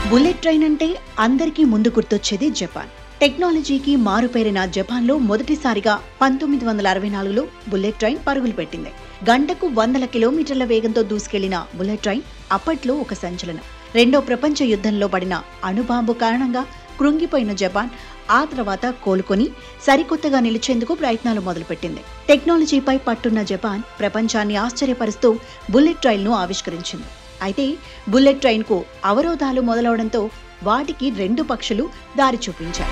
bullet train అంటే అందరికీ ముందు గుర్తొచ్చేది జపాన్ టెక్నాలజీకి మారుపేరిన జపాన్లో మొదటిసారిగా పంతొమ్మిది వందల అరవై నాలుగులో బుల్లెట్ ట్రైన్ పరుగులు పెట్టింది గంటకు వందల కిలోమీటర్ల వేగంతో దూసుకెళ్లిన బుల్లెట్ ట్రైన్ అప్పట్లో ఒక సంచలనం రెండో ప్రపంచ యుద్ధంలో పడిన అణుబాంబు కారణంగా కృంగిపోయిన జపాన్ ఆ తర్వాత కోలుకొని సరికొత్తగా నిలిచేందుకు ప్రయత్నాలు మొదలుపెట్టింది టెక్నాలజీపై పట్టున్న జపాన్ ప్రపంచాన్ని ఆశ్చర్యపరుస్తూ బుల్లెట్ ట్రైన్ను ఆవిష్కరించింది అయితే బుల్లెట్ ట్రైన్కు అవరోధాలు మొదలవడంతో వాటికి రెండు పక్షులు దారి చూపించాయి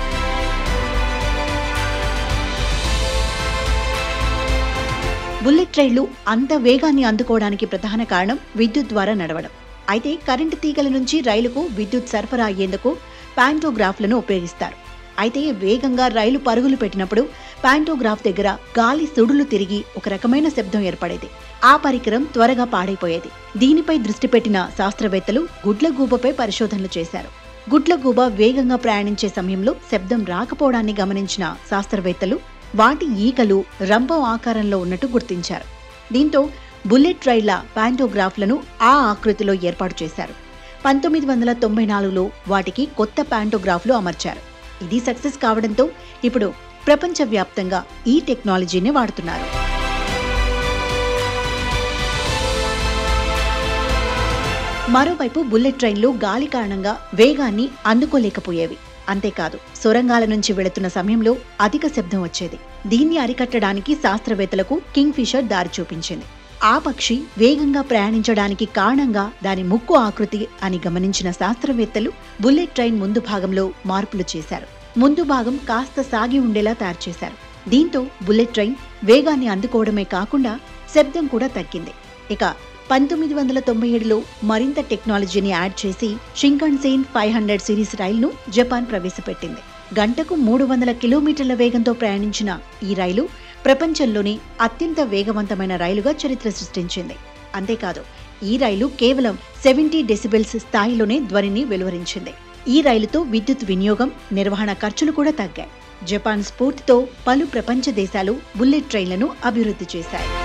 బుల్లెట్ ట్రైన్లు అంత వేగాన్ని అందుకోవడానికి ప్రధాన కారణం విద్యుత్ ద్వారా నడవడం అయితే కరెంటు తీగల నుంచి రైలుకు విద్యుత్ సరఫరా అయ్యేందుకు ప్యాంటోగ్రాఫ్లను ఉపయోగిస్తారు అయితే వేగంగా రైలు పరుగులు పెట్టినప్పుడు ప్యాంటోగ్రాఫ్ దగ్గర గాలి సుడులు తిరిగి ఒక రకమైన శబ్దం ఏర్పడేది ఆ పరికరం త్వరగా పాడైపోయేది దీనిపై దృష్టి పెట్టిన శాస్త్రవేత్తలు గుడ్లగూబపై పరిశోధనలు చేశారు గుడ్లగూబ వేగంగా ప్రయాణించే సమయంలో శబ్దం రాకపోవడాన్ని గమనించిన శాస్త్రవేత్తలు వాటి ఈకలు రంపం ఆకారంలో ఉన్నట్టు గుర్తించారు దీంతో బుల్లెట్ రైళ్ల ప్యాంటోగ్రాఫ్లను ఆ ఆకృతిలో ఏర్పాటు చేశారు పంతొమ్మిది వందల తొంభై నాలుగులో వాటికి కొత్త ప్యాంటోగ్రాఫ్లు అమర్చారు ఇది సక్సెస్ కావడంతో ఇప్పుడు ప్రపంచవ్యాప్తంగా ఈ టెక్నాలజీని వాడుతున్నారు మరోవైపు బుల్లెట్ ట్రైన్లు గాలి కారణంగా వేగాన్ని అందుకోలేకపోయేవి అంతేకాదు సొరంగాల నుంచి వెళుతున్న సమయంలో అధిక శబ్దం వచ్చేది దీన్ని అరికట్టడానికి శాస్త్రవేత్తలకు కింగ్ ఫిషర్ దారి చూపించింది ఆ పక్షి వేగంగా ప్రయాణించడానికి కారణంగా దాని ముక్కు ఆకృతి అని గమనించిన శాస్త్రవేత్తలు బుల్లెట్ ట్రైన్ ముందు భాగంలో మార్పులు చేశారు ముందు భాగం కాస్త సాగి ఉండేలా తయారు చేశారు దీంతో బుల్లెట్ ట్రైన్ వేగాన్ని అందుకోవడమే కాకుండా శబ్దం కూడా తగ్గింది ఇక పంతొమ్మిది వందల తొంభై ఏడులో మరింత టెక్నాలజీని యాడ్ చేసి షింకన్సేన్ ఫైవ్ హండ్రెడ్ సిరీస్ రైలును జపాన్ ప్రవేశపెట్టింది గంటకు మూడు వందల కిలోమీటర్ల వేగంతో ప్రయాణించిన ఈ రైలు ప్రపంచంలోని అత్యంత వేగవంతమైన రైలుగా చరిత్ర సృష్టించింది అంతేకాదు ఈ రైలు కేవలం సెవెంటీ డెసిబెల్స్ స్థాయిలోనే ధ్వనిని వెలువరించింది ఈ రైలుతో విద్యుత్ వినియోగం నిర్వహణ ఖర్చులు కూడా తగ్గాయి జపాన్ స్ఫూర్తితో పలు ప్రపంచ దేశాలు బుల్లెట్ ట్రైన్లను అభివృద్ధి చేశాయి